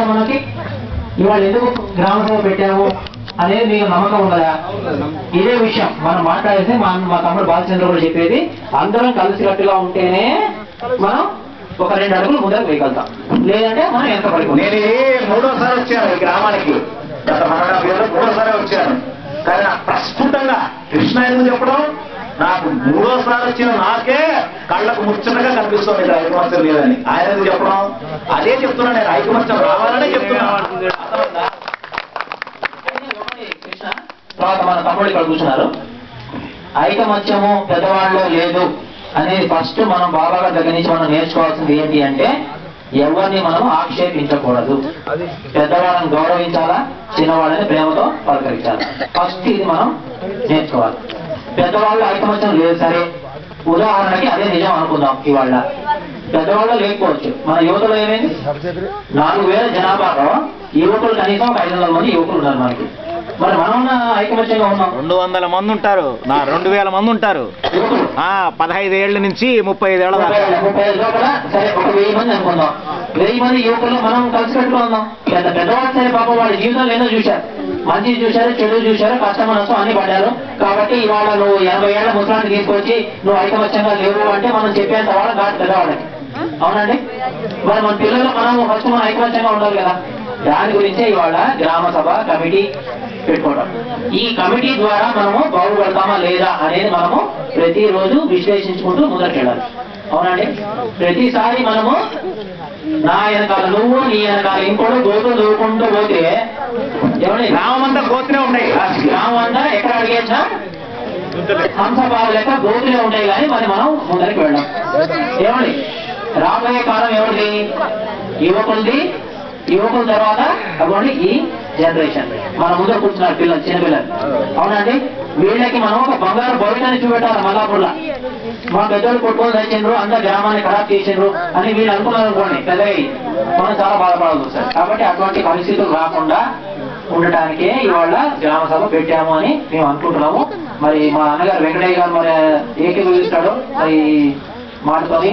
మనకి ఇవాళ ఎందుకు గ్రామ సభ పెట్టాము అనేది మీకు నమ్మకం ఉందా ఇదే విషయం మనం మాట్లాడేసి మా మా తమ్ముడు బాలచంద్ర కూడా చెప్పేది అందరం కలిసికట్టుగా ఉంటేనే మనం ఒక రెండు అడుగులు ముందరకు వేయగలుగుతాం లేదంటే మనం ఎంత పడిపోతాం నేను ఇది మూడోసారి వచ్చాను ఈ గ్రామానికి గత మన పేరు మూడోసారి వచ్చాను కానీ నాకు ప్రస్ఫుటంగా కృష్ణ ఎందుకు చెప్పడం నాకు మూడోసారి వచ్చిన నాకే కళ్ళకు ముచ్చటగా కనిపిస్తుంది ఇక్కడ ఐకమత్యం లేదని ఆయన ఎందుకు చెప్పడం అదే చెప్తున్నా నేను ఐకమత్యం రావాలనే చెప్తున్నా అర్థమైందా? కృష్ణ తర్వాత మన తమ్ముడు ఇక్కడ కూర్చున్నారు ఐకమత్యము పెద్దవాళ్ళు లేదు అనేది ఫస్ట్ మనం బాబాగా దగ్గర నుంచి మనం నేర్చుకోవాల్సింది ఏంటి అంటే ఎవరిని మనం ఆక్షేపించకూడదు పెద్దవాళ్ళని గౌరవించాలా చిన్నవాళ్ళని ప్రేమతో పలకరించాలి ఫస్ట్ ఇది మనం నేర్చుకోవాలి పెద్దవాళ్ళు ఐకమత్యం లేదు సరే ఉదాహరణకి అదే నిజం అనుకుందాం ఇవాళ పెద్దవాళ్ళు లేకపోవచ్చు మన యువతలో ఏమైంది నాలుగు వేల జనాభాలో యువకులు కనీసం ఒక ఐదు వందల మంది యువకులు ఉన్నారు మనకి మరి మనం ఉన్న ఐకమత్యంగా ఉన్నాం రెండు వందల మంది ఉంటారు నా రెండు వేల మంది ఉంటారు యువకులు ఆ పదహైదు ఏళ్ల నుంచి ముప్పై ఐదు ఏళ్ల ముప్పై దాకా ముప్పై ఐదు లోపల సరే ఒక వెయ్యి మంది అనుకుందాం వెయ్యి మంది యువకులు మనం కలిసి పెట్టుకుని ఉందాం పెద్ద పెద్దవాళ్ళు సరే పాపం వాళ్ళ జీవితంలో ఏదో చూశారు మంచి చూశారు చెడు చూశారు కష్టం నష్టం అన్ని పడ్డారు కాబట్టి ఇవాళ నువ్వు ఎనభై ఏళ్ల ముసలాన్ని తీసుకొచ్చి నువ్వు ఐకమత్యంగా లేవు అంటే మనం చెప్పేంత వాళ్ళ కాదు పెద్దవాళ్ళకి అవునండి మరి మన పిల్లలు మనం ఫస్ట్ మనం ఐకమత్యంగా ఉండాలి కదా దాని గురించే ఇవాళ గ్రామ సభ కమిటీ పెట్టుకోవడం ఈ కమిటీ ద్వారా మనము బాగుపడతామా లేదా అనేది మనము ప్రతిరోజు విశ్లేషించుకుంటూ ముందరికెళ్ళాలి అవునండి ప్రతిసారి మనము నా వెనకాల నువ్వు నీ వెనకాల ఇంకోటి గోతులు దూకుంటూ పోతే ఏమండి గ్రామం అంతా కోతనే ఉన్నాయి గ్రామం అంతా ఎక్కడ అడిగేసినా హంసపాలు లెక్క గోతులే ఉంటాయి కానీ మరి మనం ముందరికి వెళ్ళాం ఏమండి రాబోయే కాలం ఎవరిది యువకులది యువకుల తర్వాత అవ్వండి ఈ జనరేషన్ మన ముందర కూర్చున్నారు పిల్లలు చిన్న పిల్లలు అవునండి వీళ్ళకి మనం ఒక బంగారు భవిష్యాన్ని చూపెట్టాలి మల్లాపూర్లో మా పెద్దలు కొట్టుకొని తెచ్చిండ్రు అందరు గ్రామాన్ని ఖరాబ్ చేసిండ్రు అని వీళ్ళు అనుకున్నారు అనుకోండి పెద్దగా మనం చాలా బాధపడాల్సి వస్తుంది కాబట్టి అటువంటి పరిస్థితులు రాకుండా ఉండటానికే ఇవాళ గ్రామ సభ పెట్టాము అని మేము అనుకుంటున్నాము మరి మా అన్నగారు వెంకటయ్య గారు మరి ఏకీభవిస్తాడు మరి మాటతోని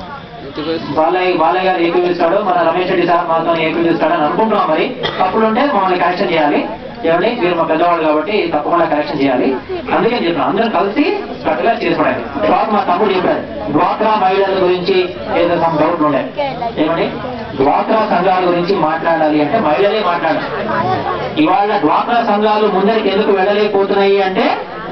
బాలయ్య బాలయ్య గారు ఏకీభవిస్తాడు మన రమేష్ రెడ్డి సార్ మాతో ఏకీభవిస్తాడు అని అనుకుంటున్నాం మరి తప్పులు ఉంటే మమ్మల్ని కరెక్షన్ చేయాలి ఏమండి మీరు మా పెద్దవాళ్ళు కాబట్టి తప్పకుండా కరెక్షన్ చేయాలి అందుకే చెప్తున్నాం అందరూ కలిసి కట్టుగా చేసుకోవడానికి తర్వాత మా తమ్ముడు చెప్పాడు డ్వాక్రా మహిళల గురించి ఏదో సమ్ డౌట్లు ఉండే ఏమండి డ్వాక్రా సంఘాల గురించి మాట్లాడాలి అంటే మహిళలే మాట్లాడాలి ఇవాళ డ్వాక్రా సంఘాలు ముందరికి ఎందుకు వెళ్ళలేకపోతున్నాయి అంటే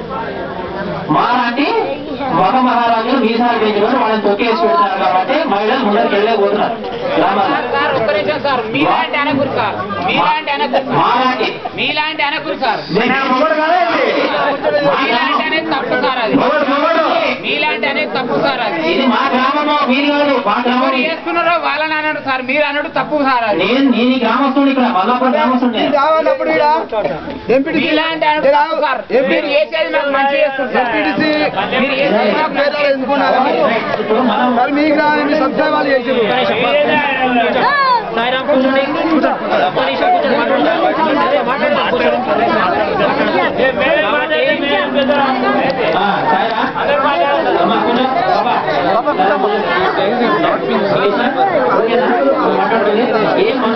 మాలాంటి మగ మహారాజులు మీసాలు పెంచుకొని వాళ్ళని తొక్కేసి పెడుతున్నారు కాబట్టి మహిళలు ముందరికి వెళ్ళలేకపోతున్నారు గ్రామాల్లో సార్ ఒక్క నిమిషం సార్ మీలాంటి అనకురు సార్ మీలాంటి అనకురు సార్ మాలాంటి మీలాంటి అనకురు సార్ నేను మొగడు కాదండి మీలాంటి అనేది తప్పు సార్ అది మొగడు మొగడు మీలాంటి అనేది తప్పు సార్ అది ఇది మా గ్రామము మీరు కాదు మా గ్రామం ఎవరు చేస్తున్నారో వాళ్ళని అనడు సార్ మీరు అనడు తప్పు సార్ అది నేను నేను ఈ గ్రామస్తుడు ఇక్కడ మల్లాపురం గ్రామస్తుడు రావాలప్పుడు ఈడ ఎంపీటీసీ మీలాంటి అనడు తప్పు సార్ మీరు చేసేది నాకు మంచి చేస్తుంది సార్ ఎంపీటీసీ మీరు చేసేది నాకు మంచి పేదలు ఎందుకున్నారు ఇప్పుడు మనం మరి మీ గ్రామం మీ సంక్షేమాలు చేసిండ్రు ఆ, సాయిరా? అమ్మా, కూర్చో. బాబా. ఓకేనా? ఓకేనా? మాట్లాడుతుంది. ఏం